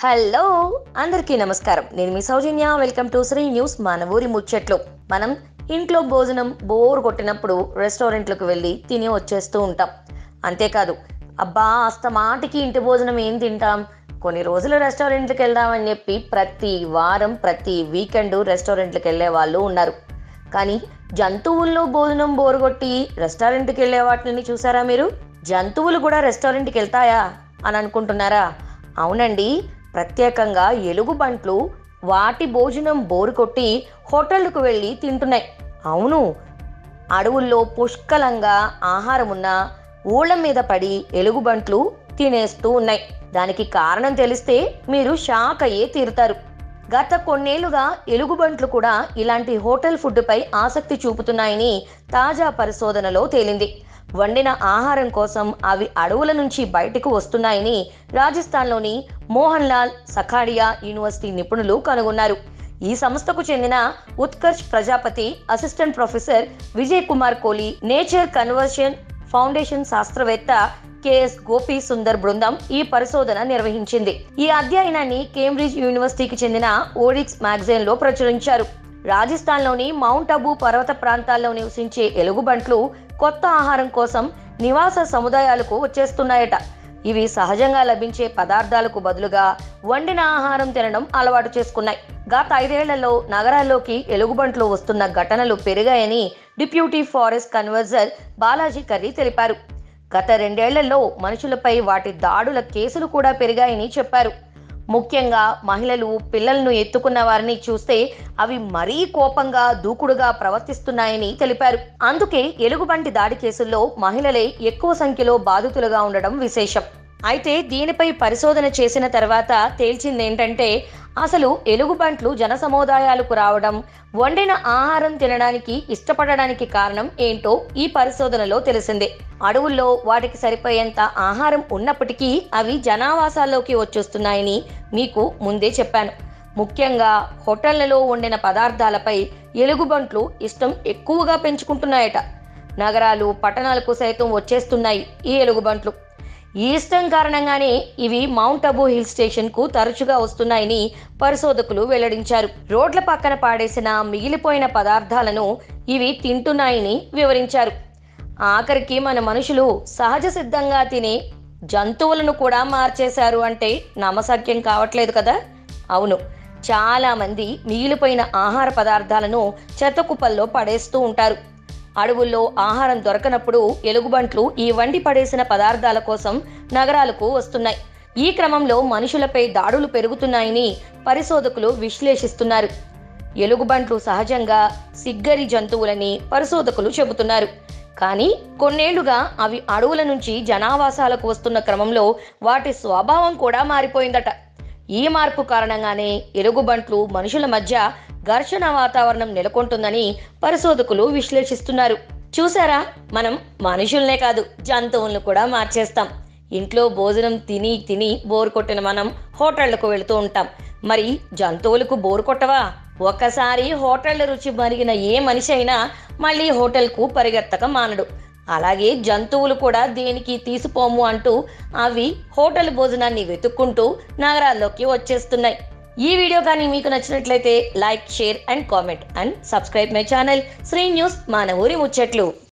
hello అందరికీ నమస్కారం నేను మీ Soujanya welcome to Sri news మన ఊరి ముచ్చట్లు మనం ఇంట్లో భోజనం బోర్ కొట్టినప్పుడు రెస్టారెంట్లకు వెళ్ళి తిని వచ్చేస్తూ ఉంటాం అంతేకాదు అబ్బా అస్తమాటికి ఇంటి భోజనం ఏం తింటాం కొన్ని రోజులు రెస్టారెంట్లకు వెళ్దామని చెప్పి ప్రతి వారం ప్రతి వీకెండ్ రెస్టారెంట్లకు వెళ్ళే వాళ్ళు ఉన్నారు కానీ జంతువుల్లో భోజనం బోరుగొట్టి రెస్టారెంట్కి వెళ్ళే వాటిని చూసారా మీరు జంతువులు కూడా రెస్టారెంట్కి వెళ్తాయా అని అనుకుంటున్నారా అవునండి ప్రత్యేకంగా ఎలుగుబంట్లు వాటి భోజనం బోరు కొట్టి హోటళ్లకు వెళ్ళి తింటున్నాయి అవును అడవుల్లో పుష్కలంగా ఆహారం ఉన్న ఊళ్ళ మీద పడి ఎలుగుబంట్లు తినేస్తూ ఉన్నాయి దానికి కారణం తెలిస్తే మీరు షాక్ అయ్యే తీరుతారు గత కొన్నేళ్లుగా ఎలుగుబంట్లు కూడా ఇలాంటి హోటల్ ఫుడ్పై ఆసక్తి చూపుతున్నాయని తాజా పరిశోధనలో తేలింది వండిన ఆహారం కోసం అవి అడవుల నుంచి బయటకు వస్తున్నాయని రాజస్థాన్లోని మోహన్ లాల్ సఖాడియా యూనివర్సిటీ నిపుణులు కనుగొన్నారు ఈ సంస్థకు చెందిన Utkarsh Prajapati assistant professor Vijay Kumar Kohli nature conservation foundation శాస్త్రవేత్త కెఎస్ గోపి సుందర్ బృందం ఈ పరిశోధన నిర్వహించింది ఈ అధ్యయనాన్ని కేంబ్రిడ్జ్ యూనివర్సిటీకి చెందిన ఓడిక్స్ మ్యాగజైన్ లో ప్రచురించారు రాజస్థాన్లోని మౌంట్ అబు పర్వత ప్రాంతాల్లో నివసించే ఎలుగుబంట్లు కొత్త ఆహారం కోసం నివాస సముదాయాలకు వచ్చేస్తున్నాయట ఇవి సహజంగా లభించే పదార్థాలకు బదులుగా వండిన ఆహారం తినడం అలవాటు చేసుకున్నాయి గత ఐదేళ్లలో నగరాల్లోకి ఎలుగుబంట్లు వస్తున్న ఘటనలు పెరిగాయని deputy forest conservator Balaji Karri తెలిపారు గత రెండేళ్లలో మనుషులపై వాటి దాడుల కేసులు కూడా పెరిగాయని చెప్పారు ముఖ్యంగా మహిళలు పిల్లలను ఎత్తుకున్న వారిని చూస్తే అవి మరీ కోపంగా దూకుడుగా ప్రవర్తిస్తున్నాయని తెలిపారు అందుకే ఎలుగుబంటి దాడి కేసుల్లో మహిళలే ఎక్కువ సంఖ్యలో బాధితులుగా ఉండడం విశేషం అయితే దీనిపై పరిశోధన చేసిన తర్వాత తేల్చిందేంటంటే అసలు ఎలుగుబంట్లు జన సముదాయాలకు రావడం వండిన ఆహారం తినడానికి ఇష్టపడడానికి కారణం ఏంటో ఈ పరిశోధనలో తెలిసిందే అడవుల్లో వాటికి సరిపోయేంత ఆహారం ఉన్నప్పటికీ అవి జనావాసాల్లోకి వచ్చేస్తున్నాయని మీకు ముందే చెప్పాను ముఖ్యంగా హోటళ్లలో వండిన పదార్థాలపై ఎలుగుబంట్లు ఇష్టం ఎక్కువగా పెంచుకుంటున్నాయట నగరాలు పట్టణాలకు సైతం వచ్చేస్తున్నాయి ఈ ఎలుగుబంట్లు ఈ ఇష్టం కారణంగానే ఇవి మౌంట్ అబు హిల్ స్టేషన్ కు తరచుగా వస్తున్నాయని పరిశోధకులు వెల్లడించారు రోడ్ల పక్కన పాడేసిన మిగిలిపోయిన పదార్థాలను ఇవి తింటున్నాయని వివరించారు ఆఖరికి మన మనుషులు సహజ సిద్ధంగా తినే జంతువులను కూడా మార్చేశారు అంటే నమ్మసక్యం కావట్లేదు కదా అవును చాలా మంది మిగిలిపోయిన ఆహార పదార్థాలను చెత్త కుప్పల్లో పడేస్తూ ఉంటారు అడవుల్లో ఆహారం దొరకనప్పుడు ఎలుగుబంట్లు ఈ వండి పడేసిన పదార్థాల కోసం నగరాలకు వస్తున్నాయి ఈ క్రమంలో మనుషులపై దాడులు పెరుగుతున్నాయని పరిశోధకులు విశ్లేషిస్తున్నారు ఎలుగుబంట్లు సహజంగా సిగ్గరి జంతువులని పరిశోధకులు చెబుతున్నారు కానీ కొన్నేళ్లుగా అవి అడవుల నుంచి జనావాసాలకు వస్తున్న క్రమంలో వాటి స్వభావం కూడా మారిపోయిందట ఈ మార్పు కారణంగానే ఎలుగుబంట్లు మనుషుల మధ్య ఘర్షణ వాతావరణం నెలకొంటుందని పరిశోధకులు విశ్లేషిస్తున్నారు చూసారా మనం మనుషుల్నే కాదు జంతువులను కూడా మార్చేస్తాం ఇంట్లో భోజనం తిని తిని బోరు కొట్టిన మనం హోటళ్లకు వెళుతూ ఉంటాం మరి జంతువులకు బోరు కొట్టవా ఒక్కసారి హోటళ్ల రుచి మరిగిన ఏ మనిషి అయినా మళ్ళీ హోటల్కు పరిగెత్తక మానడు అలాగే జంతువులు కూడా దేనికి తీసిపోము అంటూ అవి హోటల్ భోజనాన్ని వెతుక్కుంటూ నగరాల్లోకి వచ్చేస్తున్నాయి ఈ వీడియో కానీ మీకు నచ్చినట్లయితే like share and comment and subscribe my channel Sri news మన ఊరి ముచ్చట్లు